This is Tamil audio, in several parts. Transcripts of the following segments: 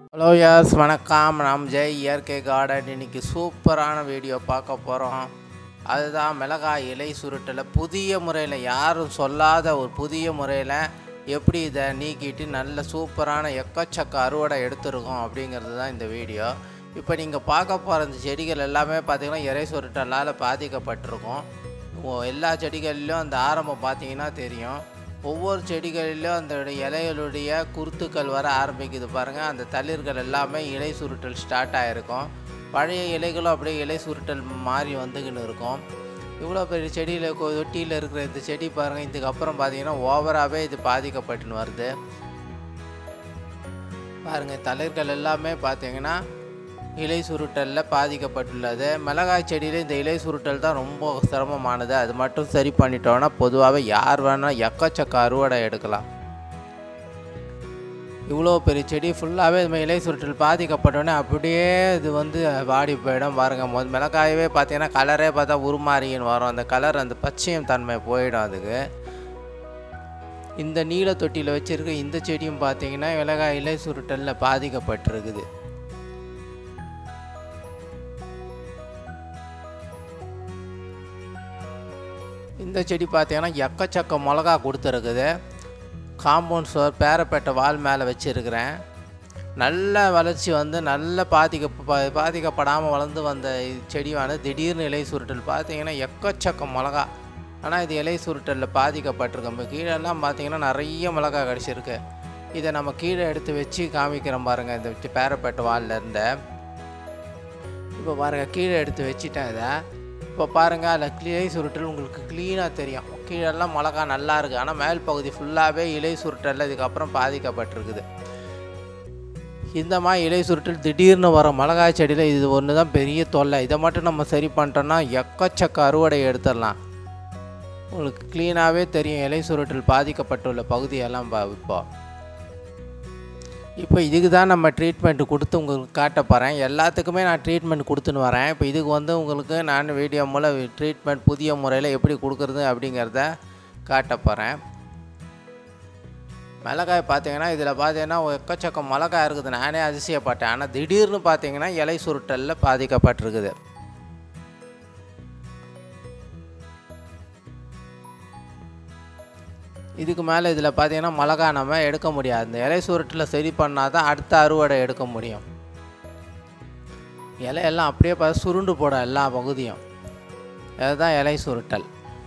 ஹலோ யாஸ் வணக்கம் நாம் ஜெய் இயற்கை கார்டன் இன்னைக்கு சூப்பரான வீடியோ பார்க்க போகிறோம் அதுதான் மிளகாய் இலை சுருட்டலை புதிய முறையில் யாரும் சொல்லாத ஒரு புதிய முறையில் எப்படி இதை நீக்கிட்டு நல்ல சூப்பரான எக்கச்சக்க அறுவடை எடுத்துருக்கோம் அப்படிங்கிறது தான் இந்த வீடியோ இப்போ நீங்கள் பார்க்க போகிற இந்த செடிகள் எல்லாமே பார்த்திங்கன்னா இறை சுருட்டலால் பாதிக்கப்பட்டிருக்கும் ஓ- எல்லா செடிகள்லையும் அந்த ஆரம்பம் பார்த்தீங்கன்னா தெரியும் ஒவ்வொரு செடிகளிலும் அந்த இலைகளுடைய குருத்துக்கள் வர ஆரம்பிக்குது பாருங்கள் அந்த தளிர்கள் எல்லாமே இலை சுருட்டல் ஸ்டார்ட் ஆகிருக்கும் பழைய இலைகளும் அப்படியே இலை சுருட்டல் மாறி வந்துக்கின்னு இருக்கும் இவ்வளோ பெரிய செடியில் தொட்டியில் இருக்கிற இந்த செடி பாருங்கள் இதுக்கப்புறம் பார்த்தீங்கன்னா ஓவராகவே இது பாதிக்கப்பட்டுன்னு வருது பாருங்கள் தளிர்கள் எல்லாமே பார்த்தீங்கன்னா இலை சுருட்டலில் பாதிக்கப்பட்டுள்ளது மிளகாய் செடியில் இந்த இலை சுருட்டல் தான் ரொம்ப சிரமமானது அது மட்டும் சரி பண்ணிட்டோன்னா பொதுவாகவே யார் வேணால் எக்கச்சக்க அறுவடை எடுக்கலாம் இவ்வளோ பெரிய செடி ஃபுல்லாகவே இது மாதிரி இலை சுருட்டல் பாதிக்கப்பட்டோன்னே அப்படியே இது வந்து வாடி போயிடும் பாருங்கள் மொத மிளகாயவே பார்த்தீங்கன்னா கலரே பார்த்தா உருமாறின்னு வரும் அந்த கலர் அந்த பச்சையம் தன்மை போயிடும் அதுக்கு இந்த நீல தொட்டியில் வச்சுருக்க இந்த செடியும் பார்த்தீங்கன்னா மிளகாய் இலை சுருட்டலில் பாதிக்கப்பட்டிருக்குது இந்த செடி பார்த்தீங்கன்னா எக்கச்சக்க மிளகா கொடுத்துருக்குது காம்பவுண்ட் சோர் பேரப்பேட்டை வால் மேலே வச்சுருக்கிறேன் நல்ல வளர்ச்சி வந்து நல்ல பாதிக்க பா- பாதிக்கப்படாமல் வளர்ந்து வந்த செடியானது திடீர்னு இலை சுருட்டல் பார்த்தீங்கன்னா எக்கச்சக்க மிளகா ஆனால் இது இலை சுருட்டலில் பாதிக்கப்பட்டிருக்கு நம்ம கீழெல்லாம் பார்த்தீங்கன்னா நிறைய மிளகா கிடச்சிருக்கு இதை நம்ம கீழே எடுத்து வச்சு காமிக்கிறோம் பாருங்கள் இந்த பேரப்பேட்டை வால்ல இருந்த இப்போ பாருங்கள் கீழே எடுத்து வச்சுட்டேன் இதை இப்போ பாருங்கள் அதில் இலை சுருட்டல் உங்களுக்கு க்ளீனாக தெரியும் கீழெல்லாம் மிளகா நல்லா இருக்குது ஆனால் மேல் பகுதி ஃபுல்லாகவே இலை சுருட்டலில் இதுக்கப்புறம் பாதிக்கப்பட்டிருக்குது இந்த மாதிரி இலை சுருட்டல் திடீர்னு வர மிளகாய் செடியில் இது ஒன்று தான் பெரிய தொல்லை இதை மட்டும் நம்ம சரி பண்ணிட்டோம்னா எக்கச்சக்க அறுவடை எடுத்துடலாம் உங்களுக்கு க்ளீனாகவே தெரியும் இலை சுருட்டல் பாதிக்கப்பட்டுள்ள பகுதியெல்லாம் பா இப்போ இப்போ இதுக்கு தான் நம்ம ட்ரீட்மெண்ட் கொடுத்து உங்களுக்கு காட்ட போகிறேன் எல்லாத்துக்குமே நான் ட்ரீட்மெண்ட் கொடுத்துன்னு வரேன் இப்போ இதுக்கு வந்து உங்களுக்கு நான் வீடியோ மூலம் ட்ரீட்மெண்ட் புதிய முறையில் எப்படி கொடுக்குறது அப்படிங்கிறத காட்ட போகிறேன் மிளகாய் பார்த்தீங்கன்னா இதில் பார்த்தீங்கன்னா எக்கச்சக்கம் மிளகாய் இருக்குது நானே அதிசயப்பட்டேன் ஆனால் திடீர்னு பார்த்தீங்கன்னா இலை சுருட்டலில் பாதிக்கப்பட்டிருக்குது இதுக்கு மேலே இதில் பார்த்தீங்கன்னா மிளகா நம்ம எடுக்க முடியாது இந்த இலை சுருட்டில் சரி பண்ணால் தான் அடுத்த அறுவடை எடுக்க முடியும் இலையெல்லாம் அப்படியே பார்த்து சுருண்டு போட எல்லா பகுதியும் அதுதான் இலை சுருட்டல்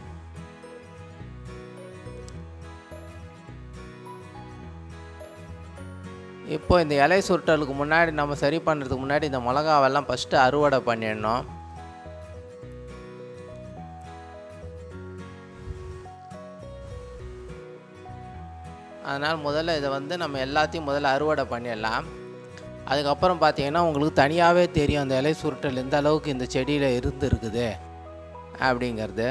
இப்போ இந்த இலை சுருட்டலுக்கு முன்னாடி நம்ம சரி பண்ணுறதுக்கு முன்னாடி இந்த மிளகாவெல்லாம் ஃபஸ்ட்டு அறுவடை பண்ணிடணும் அதனால் முதல்ல இதை வந்து நம்ம எல்லாத்தையும் முதல்ல அறுவடை பண்ணிடலாம் அதுக்கப்புறம் பார்த்தீங்கன்னா உங்களுக்கு தனியாகவே தெரியும் அந்த இலை சுருட்டல் எந்த அளவுக்கு இந்த செடியில் இருந்து இருக்குது அப்படிங்கிறது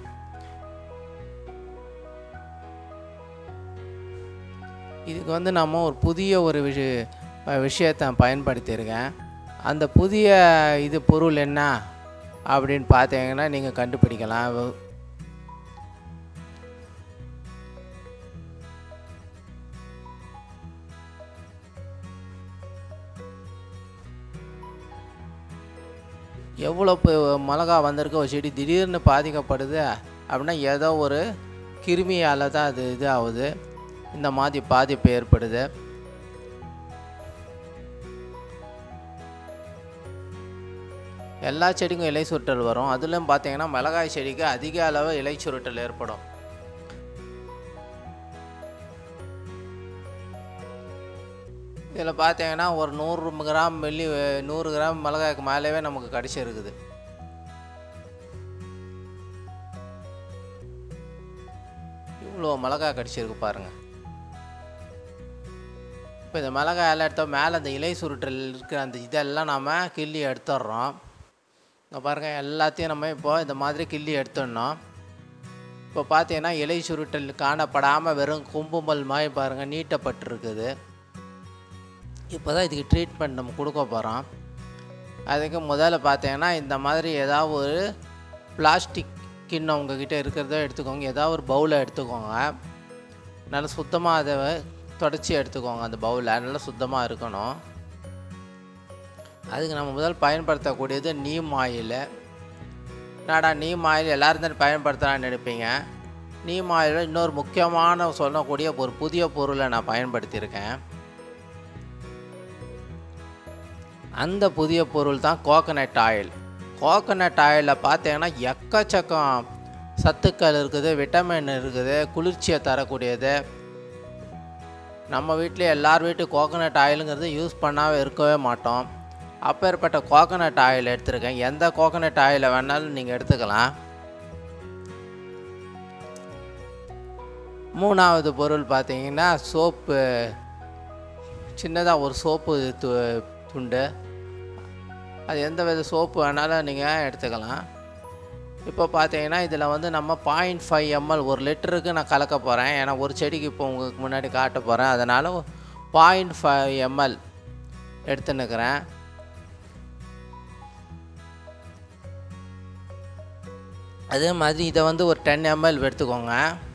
இதுக்கு வந்து நம்ம ஒரு புதிய ஒரு விஷ விஷயத்தை பயன்படுத்தியிருக்கேன் அந்த புதிய இது பொருள் என்ன அப்படின்னு பார்த்தீங்கன்னா நீங்கள் கண்டுபிடிக்கலாம் எவ்வளோ இப்போ மிளகா வந்திருக்கு ஒரு செடி திடீர்னு பாதிக்கப்படுது அப்படின்னா ஏதோ ஒரு கிருமியால் தான் அது இது ஆகுது இந்த மாதிரி பாதிப்பு ஏற்படுது எல்லா செடிக்கும் இலை சுருட்டல் வரும் அதுலேயும் பார்த்தீங்கன்னா மிளகாய் செடிக்கு அதிக அளவு இலை சுருட்டல் ஏற்படும் இதில் பார்த்தீங்கன்னா ஒரு நூறு கிராம் மில்லி நூறு கிராம் மிளகாய்க்கு மேலேவே நமக்கு கிடச்சிருக்குது இவ்வளோ மிளகாய் கிடச்சிருக்கு பாருங்கள் இப்போ இந்த மிளகாய் எல்லாம் எடுத்தோம் மேலே அந்த இலை சுருட்டல் இருக்கிற அந்த இதெல்லாம் நாம் கிள்ளி எடுத்துடுறோம் இங்கே பாருங்கள் எல்லாத்தையும் நம்ம இப்போ இந்த மாதிரி கிள்ளி எடுத்துடணும் இப்போ பார்த்தீங்கன்னா இலை சுருட்டல் காணப்படாமல் வெறும் கும்புமல் மாதிரி பாருங்கள் நீட்டப்பட்டிருக்குது இப்போ தான் இதுக்கு ட்ரீட்மெண்ட் நம்ம கொடுக்க போகிறோம் அதுக்கு முதல்ல பார்த்தீங்கன்னா இந்த மாதிரி ஏதாவது ஒரு பிளாஸ்டிக் கிண்ணம் உங்ககிட்ட இருக்கிறத எடுத்துக்கோங்க ஏதாவது ஒரு பவுலை எடுத்துக்கோங்க நல்லா சுத்தமாக அதை தொடச்சி எடுத்துக்கோங்க அந்த பவுலை நல்லா சுத்தமாக இருக்கணும் அதுக்கு நம்ம முதல் பயன்படுத்தக்கூடியது நீம் ஆயில் நாடா நீம் ஆயில் எல்லோரும் தான் பயன்படுத்தலாம்னு நினைப்பீங்க நீம் ஆயில் இன்னொரு முக்கியமான சொல்லக்கூடிய ஒரு புதிய பொருளை நான் பயன்படுத்தியிருக்கேன் அந்த புதிய பொருள் தான் கோகனட் ஆயில் கோகனட் ஆயிலில் பார்த்தீங்கன்னா எக்கச்சக்கம் சத்துக்கள் இருக்குது விட்டமின் இருக்குது குளிர்ச்சியை தரக்கூடியது நம்ம வீட்டில் எல்லார் வீட்டு கோகனட் ஆயிலுங்கிறது யூஸ் பண்ணாமல் இருக்கவே மாட்டோம் அப்பேற்பட்ட கோகனட் ஆயில் எடுத்திருக்கேன் எந்த கோகனட் ஆயிலை வேணாலும் நீங்கள் எடுத்துக்கலாம் மூணாவது பொருள் பார்த்தீங்கன்னா சோப்பு சின்னதாக ஒரு சோப்பு து துண்டு அது எந்த வித சோப்பு வேணாலும் நீங்கள் எடுத்துக்கலாம் இப்போ பார்த்தீங்கன்னா இதில் வந்து நம்ம பாயிண்ட் ஃபைவ் எம்எல் ஒரு லிட்டருக்கு நான் கலக்க போகிறேன் ஏன்னா ஒரு செடிக்கு இப்போ உங்களுக்கு முன்னாடி காட்ட போகிறேன் அதனால் பாயிண்ட் ஃபைவ் எம்எல் எடுத்துன்னுக்கிறேன் அதே மாதிரி இதை வந்து ஒரு டென் எம்எல் எடுத்துக்கோங்க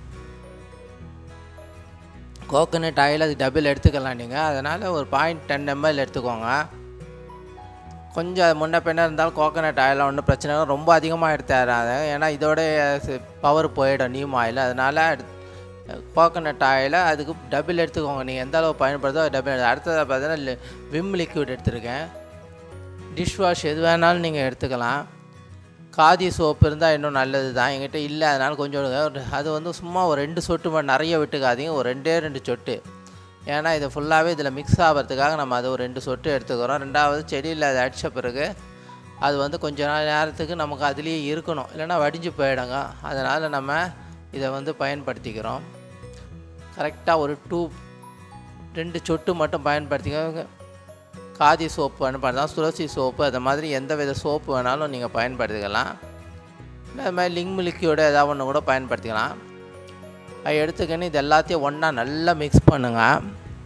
கோகோனட் ஆயில் அது டபுள் எடுத்துக்கலாம் நீங்கள் அதனால் ஒரு பாயிண்ட் டென் எம்எல் எடுத்துக்கோங்க கொஞ்சம் முன்ன பின்ன இருந்தாலும் கோகோனட் ஆயில் ஒன்றும் பிரச்சனை இல்லை ரொம்ப அதிகமாக எடுத்துறாங்க ஏன்னா இதோட பவர் போயிடும் நீம் ஆயில் அதனால் கோகோனட் ஆயிலை அதுக்கு டபுள் எடுத்துக்கோங்க நீங்கள் எந்த அளவு பயன்படுதோ டபுள் அடுத்தது பார்த்தீங்கன்னா விம் லிக்விட் எடுத்துருக்கேன் டிஷ் வாஷ் எது வேணாலும் நீங்கள் எடுத்துக்கலாம் காதி சோப்பு இருந்தால் இன்னும் நல்லது தான் எங்கிட்ட இல்லை அதனால் கொஞ்சம் அது வந்து சும்மா ஒரு ரெண்டு சொட்டு மட்டும் நிறைய விட்டுக்காதீங்க ஒரு ரெண்டே ரெண்டு சொட்டு ஏன்னா இது ஃபுல்லாகவே இதில் மிக்ஸ் ஆகிறதுக்காக நம்ம அது ஒரு ரெண்டு சொட்டு எடுத்துக்கிறோம் ரெண்டாவது செடியில் அது அடித்த பிறகு அது வந்து கொஞ்ச நாள் நேரத்துக்கு நமக்கு அதுலேயே இருக்கணும் இல்லைன்னா வடிஞ்சு போயிடுங்க அதனால் நம்ம இதை வந்து பயன்படுத்திக்கிறோம் கரெக்டாக ஒரு டூ ரெண்டு சொட்டு மட்டும் பயன்படுத்திக்க காதி சோப்பு பயன்படுத்தலாம் துளசி சோப்பு அது மாதிரி எந்த வித சோப்பு வேணாலும் நீங்கள் பயன்படுத்திக்கலாம் அது மாதிரி லிங்க் லிக்யூடு ஏதாவது ஒன்று கூட பயன்படுத்திக்கலாம் அது எடுத்துக்கின்னு இது எல்லாத்தையும் ஒன்றா நல்லா மிக்ஸ் பண்ணுங்கள்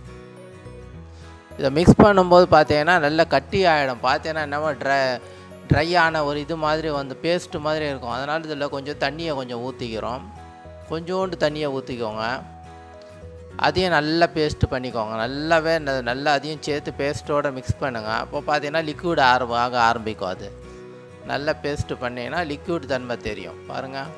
இதை மிக்ஸ் பண்ணும்போது பார்த்தீங்கன்னா நல்லா கட்டி ஆகிடும் பார்த்தீங்கன்னா என்னமோ ட்ரை ட்ரை ஆன ஒரு இது மாதிரி வந்து பேஸ்ட்டு மாதிரி இருக்கும் அதனால் இதில் கொஞ்சம் தண்ணியை கொஞ்சம் ஊற்றிக்கிறோம் கொஞ்சோண்டு தண்ணியை ஊற்றிக்கோங்க அதையும் நல்லா பேஸ்ட் பண்ணிக்கோங்க நல்லாவே நல்லா அதையும் சேர்த்து பேஸ்ட்டோடு மிக்ஸ் பண்ணுங்கள் அப்போ பார்த்தீங்கன்னா லிக்விட் ஆரம்ப ஆக ஆரம்பிக்கும் அது நல்லா பேஸ்ட்டு பண்ணிங்கன்னா லிக்விட் தன்மை தெரியும் பாருங்கள்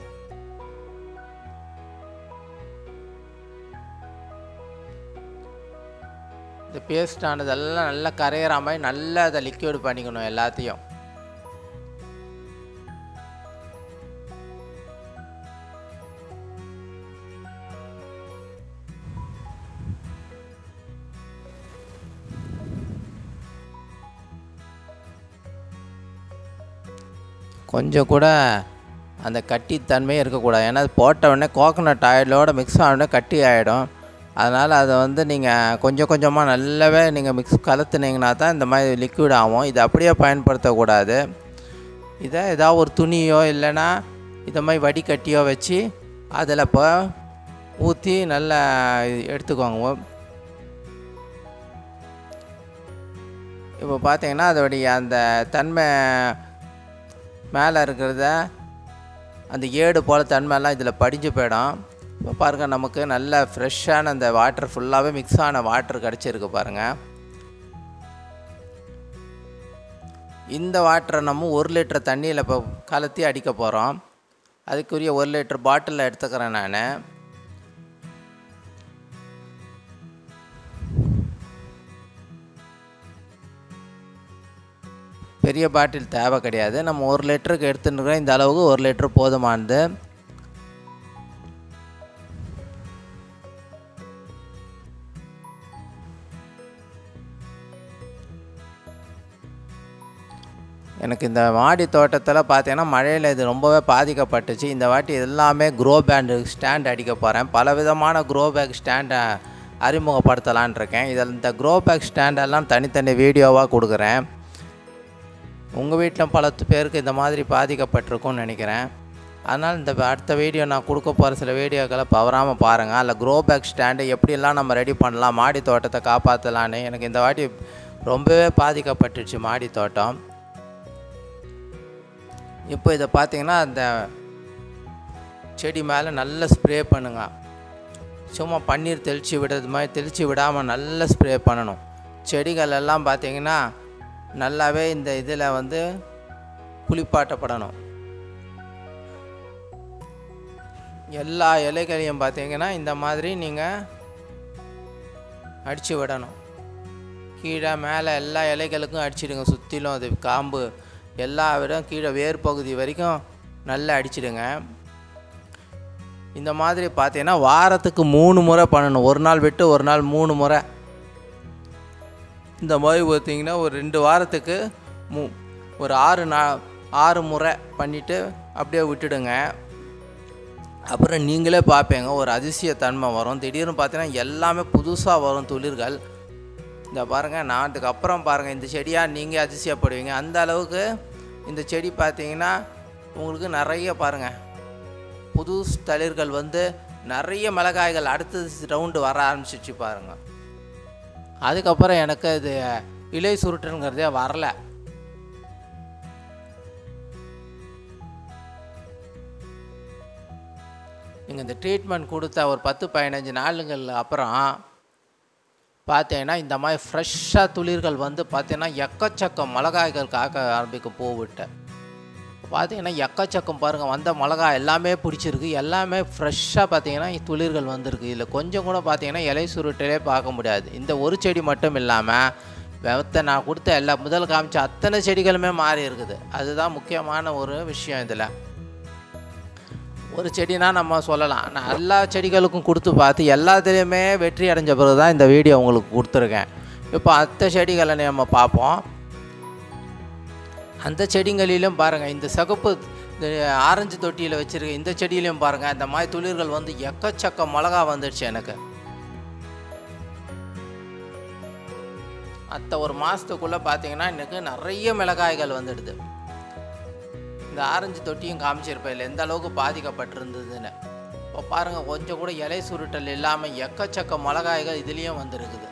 இந்த பேஸ்ட் ஆனதெல்லாம் நல்லா கரையிற மாதிரி நல்லா அதை லிக்விட் பண்ணிக்கணும் எல்லாத்தையும் கொஞ்சம் கூட அந்த கட்டித்தன்மையே இருக்கக்கூடாது ஏன்னா அது போட்ட உடனே கோகோனட் ஆயிலோட மிக்ஸ் ஆனோடனே கட்டி ஆகிடும் அதனால் அதை வந்து நீங்கள் கொஞ்சம் கொஞ்சமாக நல்லாவே நீங்கள் மிக்ஸ் கலத்துனீங்கன்னா தான் இந்த மாதிரி லிக்விட் ஆகும் இது அப்படியே பயன்படுத்தக்கூடாது இதை ஏதாவது ஒரு துணியோ இல்லைன்னா இதை மாதிரி வடிகட்டியோ வச்சு அதில் இப்போ ஊற்றி நல்லா எடுத்துக்கோங்க இப்போ பார்த்தீங்கன்னா அதோடைய அந்த தன்மை மேலே இருக்கிறத அந்த ஏடு போல் தன்மைலாம் இதில் படிஞ்சு போயிடும் இப்போ பாருங்கள் நமக்கு நல்ல ஃப்ரெஷ்ஷான அந்த வாட்டர் ஃபுல்லாகவே மிக்ஸ் ஆன வாட்டர் கிடச்சிருக்கு பாருங்கள் இந்த வாட்டரை நம்ம ஒரு லிட்டர் தண்ணியில் இப்போ கலத்தி அடிக்க போகிறோம் அதுக்குரிய ஒரு லிட்டர் பாட்டிலில் எடுத்துக்கிறேன் நான் பெரிய பாட்டில் தேவை கிடையாது நம்ம ஒரு லிட்டருக்கு எடுத்துன்னு இந்த அளவுக்கு ஒரு லிட்டர் போதுமானது எனக்கு இந்த மாடி தோட்டத்தில் பார்த்தீங்கன்னா மழையில் இது ரொம்பவே பாதிக்கப்பட்டுச்சு இந்த வாட்டி எல்லாமே க்ரோ பேண்டு ஸ்டாண்ட் அடிக்க போகிறேன் பல விதமான க்ரோ பேக் ஸ்டாண்டை அறிமுகப்படுத்தலான் இருக்கேன் இதில் இந்த க்ரோ பேக் ஸ்டாண்டெல்லாம் தனித்தனி வீடியோவாக கொடுக்குறேன் உங்கள் வீட்டில் பல பேருக்கு இந்த மாதிரி பாதிக்கப்பட்டிருக்கும்னு நினைக்கிறேன் அதனால் இந்த அடுத்த வீடியோ நான் கொடுக்க போகிற சில வீடியோக்களை பவராமல் பாருங்கள் அதில் க்ரோ பேக் ஸ்டாண்டு எப்படியெல்லாம் நம்ம ரெடி பண்ணலாம் மாடி தோட்டத்தை காப்பாற்றலான்னு எனக்கு இந்த வாட்டி ரொம்பவே பாதிக்கப்பட்டுச்சு மாடி தோட்டம் இப்போ இதை பார்த்தீங்கன்னா அந்த செடி மேலே நல்லா ஸ்ப்ரே பண்ணுங்க சும்மா பன்னீர் தெளித்து விடுறது மாதிரி தெளித்து விடாமல் நல்லா ஸ்ப்ரே பண்ணணும் செடிகள் எல்லாம் பார்த்தீங்கன்னா நல்லாவே இந்த இதில் வந்து குளிப்பாட்டப்படணும் எல்லா இலைகளையும் பார்த்தீங்கன்னா இந்த மாதிரி நீங்கள் அடித்து விடணும் கீழே மேலே எல்லா இலைகளுக்கும் அடிச்சிடுங்க சுற்றிலும் அது காம்பு எல்லா விடம் கீழே வேர் பகுதி வரைக்கும் நல்லா அடிச்சிடுங்க இந்த மாதிரி பார்த்தீங்கன்னா வாரத்துக்கு மூணு முறை பண்ணணும் ஒரு நாள் விட்டு ஒரு நாள் மூணு முறை இந்த மாதிரி பார்த்தீங்கன்னா ஒரு ரெண்டு வாரத்துக்கு மூ ஒரு ஆறு நா ஆறு முறை பண்ணிவிட்டு அப்படியே விட்டுடுங்க அப்புறம் நீங்களே பார்ப்பீங்க ஒரு அதிசயத்தன்மை வரும் திடீர்னு பார்த்தீங்கன்னா எல்லாமே புதுசாக வரும் துளிர்கள் இந்த பாருங்கள் நான் அதுக்கப்புறம் பாருங்கள் இந்த செடியாக நீங்கள் அதிசயப்படுவீங்க அந்த அளவுக்கு இந்த செடி பார்த்தீங்கன்னா உங்களுக்கு நிறைய பாருங்கள் புது தளிர்கள் வந்து நிறைய மிளகாய்கள் அடுத்த ரவுண்டு வர ஆரம்பிச்சிச்சு பாருங்கள் அதுக்கப்புறம் எனக்கு இது இலை சுருட்டுங்கிறதே வரல நீங்கள் இந்த ட்ரீட்மெண்ட் கொடுத்த ஒரு பத்து பதினஞ்சு நாளுங்கள் அப்புறம் பார்த்தீங்கன்னா இந்த மாதிரி ஃப்ரெஷ்ஷாக துளிர்கள் வந்து பார்த்தீங்கன்னா எக்கச்சக்கம் மிளகாய்கள் காக்க ஆரம்பிக்கும் பூவிட்ட பார்த்தீங்கன்னா எக்கச்சக்கம் பாருங்கள் வந்த மிளகா எல்லாமே பிடிச்சிருக்கு எல்லாமே ஃப்ரெஷ்ஷாக பார்த்தீங்கன்னா துளிர்கள் வந்திருக்கு இதில் கொஞ்சம் கூட பார்த்தீங்கன்னா இலை சுருட்டிலே பார்க்க முடியாது இந்த ஒரு செடி மட்டும் இல்லாமல் வெத்த நான் கொடுத்த எல்லா முதல் காமிச்ச அத்தனை செடிகளுமே மாறி இருக்குது அதுதான் முக்கியமான ஒரு விஷயம் இதில் ஒரு செடினா நம்ம சொல்லலாம் நான் எல்லா செடிகளுக்கும் கொடுத்து பார்த்து எல்லாத்துலேயுமே வெற்றி அடைஞ்ச பிறகு தான் இந்த வீடியோ உங்களுக்கு கொடுத்துருக்கேன் இப்போ அத்த செடிகளை நம்ம பார்ப்போம் அந்த செடிகளிலும் பாருங்கள் இந்த சிகப்பு இந்த ஆரஞ்சு தொட்டியில் வச்சுருக்க இந்த செடியிலையும் பாருங்கள் இந்த மாதிரி துளிர்கள் வந்து எக்கச்சக்க மிளகா வந்துடுச்சு எனக்கு அத்த ஒரு மாதத்துக்குள்ளே பார்த்தீங்கன்னா எனக்கு நிறைய மிளகாய்கள் வந்துடுது இந்த ஆரஞ்சு தொட்டியும் காமிச்சிருப்பேன் இல்லை எந்த அளவுக்கு பாதிக்கப்பட்டிருந்ததுன்னு இப்போ பாருங்கள் கொஞ்சம் கூட இலை சுருட்டல் இல்லாமல் எக்கச்சக்க மிளகாய்கள் இதுலேயும் வந்துருக்குது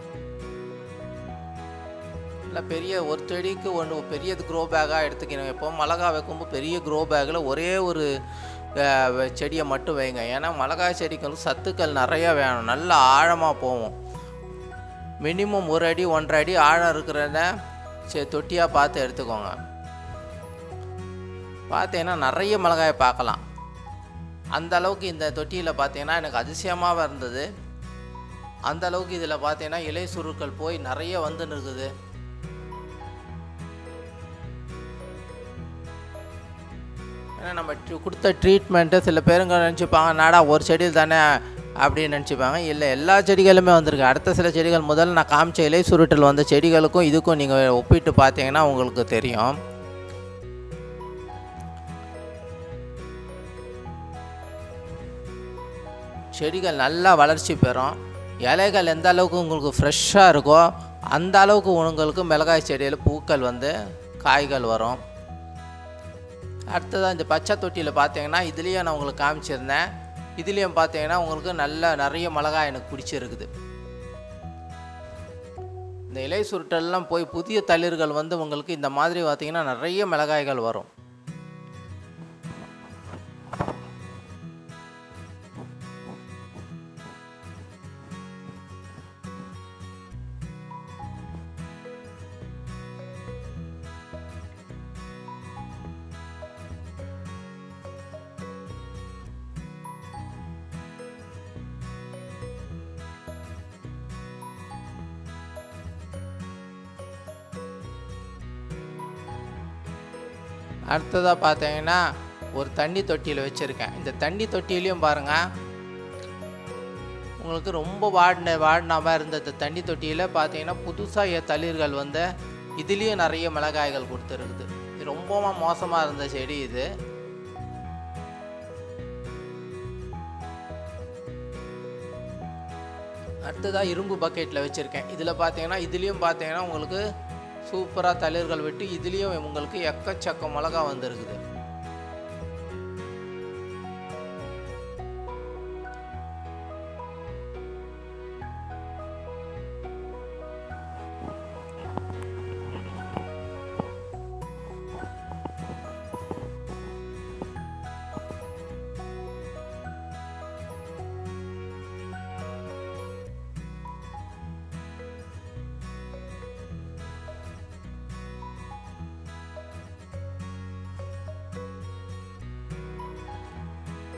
இல்லை பெரிய ஒரு செடிக்கு ஒன்று பெரிய க்ரோ பேக்காக எடுத்துக்கணும் எப்போ மிளகா வைக்கும்போது பெரிய க்ரோ பேக்கில் ஒரே ஒரு அஹ், செடியை மட்டும் வைங்க ஏன்னா மிளகாய் செடிக்கு சத்துக்கள் நிறையா வேணும் நல்லா ஆழமாக போகும் மினிமம் ஒரு அடி ஒன்றரை அடி ஆழம் இருக்கிறத சரி தொட்டியாக பார்த்து எடுத்துக்கோங்க பார்த்தீங்கன்னா நிறைய மிளகாயை பார்க்கலாம் அந்த அளவுக்கு இந்த தொட்டியில் பார்த்தீங்கன்னா எனக்கு அதிசயமாக இருந்தது அந்த அளவுக்கு இதில் பார்த்தீங்கன்னா இலை சுருக்கள் போய் நிறைய வந்துன்னு இருக்குது ஏன்னா நம்ம ட்ரீ- கொடுத்த ட்ரீட்மெண்ட்டு சில பேருங்க நினச்சிப்பாங்க நாடா ஒரு செடியில் தானே அப்படின்னு நினச்சிப்பாங்க இல்லை எல்லா செடிகளுமே வந்திருக்கு அடுத்த சில செடிகள் முதல்ல நான் காமிச்ச இலை சுருட்டல் வந்த செடிகளுக்கும் இதுக்கும் நீங்கள் ஒப்பிட்டு பார்த்தீங்கன்னா உங்களுக்கு தெரியும் செடிகள் நல்லா வளர்ச்சி பெறும் இலைகள் எந்த அளவுக்கு உங்களுக்கு ஃப்ரெஷ்ஷாக இருக்கோ அந்த அளவுக்கு உங்களுக்கு மிளகாய் செடியில் பூக்கள் வந்து காய்கள் வரும் அடுத்ததாக இந்த பச்சை தொட்டியில் பார்த்தீங்கன்னா இதுலேயும் நான் உங்களுக்கு காமிச்சிருந்தேன் இதுலேயும் பார்த்தீங்கன்னா உங்களுக்கு நல்ல நிறைய மிளகாய் எனக்கு பிடிச்சிருக்குது இந்த இலை சுருட்டெல்லாம் போய் புதிய தளிர்கள் வந்து உங்களுக்கு இந்த மாதிரி பார்த்தீங்கன்னா நிறைய மிளகாய்கள் வரும் அடுத்ததாக பார்த்தீங்கன்னா ஒரு தண்ணி தொட்டியில் வச்சுருக்கேன் இந்த தண்ணி தொட்டிலையும் பாருங்கள் உங்களுக்கு ரொம்ப வாடின வாடினாமல் இருந்த இந்த தண்ணி தொட்டியில் பார்த்தீங்கன்னா புதுசாக தளிர்கள் வந்து இதுலேயும் நிறைய மிளகாய்கள் கொடுத்துருக்குது இது ரொம்பவும் மோசமாக இருந்த செடி இது அடுத்ததாக இரும்பு பக்கெட்டில் வச்சுருக்கேன் இதில் பார்த்தீங்கன்னா இதுலேயும் பார்த்தீங்கன்னா உங்களுக்கு சூப்பராக தளிர்கள் விட்டு இதுலேயும் உங்களுக்கு எக்கச்சக்க மிளகா வந்திருக்குது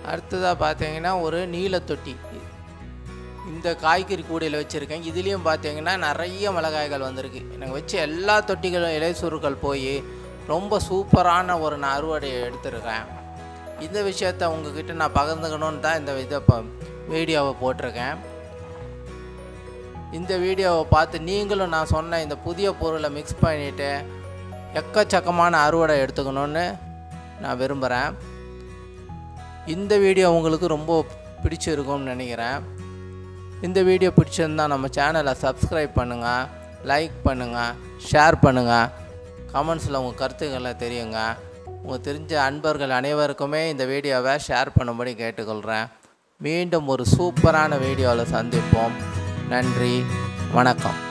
அடுத்ததாக பார்த்தீங்கன்னா ஒரு நீல தொட்டி இந்த காய்கறி கூடையில் வச்சுருக்கேன் இதுலேயும் பார்த்தீங்கன்னா நிறைய மிளகாய்கள் வந்திருக்கு எனக்கு வச்ச எல்லா தொட்டிகளும் இலைசுருக்கள் போய் ரொம்ப சூப்பரான ஒரு நான் அறுவடையை எடுத்திருக்கேன் இந்த விஷயத்த உங்ககிட்ட நான் பகிர்ந்துக்கணுன்னு தான் இந்த இதை இப்போ வீடியோவை போட்டிருக்கேன் இந்த வீடியோவை பார்த்து நீங்களும் நான் சொன்ன இந்த புதிய பொருளை மிக்ஸ் பண்ணிவிட்டு எக்கச்சக்கமான அறுவடை எடுத்துக்கணுன்னு நான் விரும்புகிறேன் இந்த வீடியோ உங்களுக்கு ரொம்ப பிடிச்சிருக்கும்னு நினைக்கிறேன் இந்த வீடியோ பிடிச்சிருந்தால் நம்ம சேனலை சப்ஸ்கிரைப் பண்ணுங்கள் லைக் பண்ணுங்கள் ஷேர் பண்ணுங்கள் கமெண்ட்ஸில் உங்கள் கருத்துக்களை தெரியுங்க உங்கள் தெரிஞ்ச அன்பர்கள் அனைவருக்குமே இந்த வீடியோவை ஷேர் பண்ணும்படி கேட்டுக்கொள்கிறேன் மீண்டும் ஒரு சூப்பரான வீடியோவில் சந்திப்போம் நன்றி வணக்கம்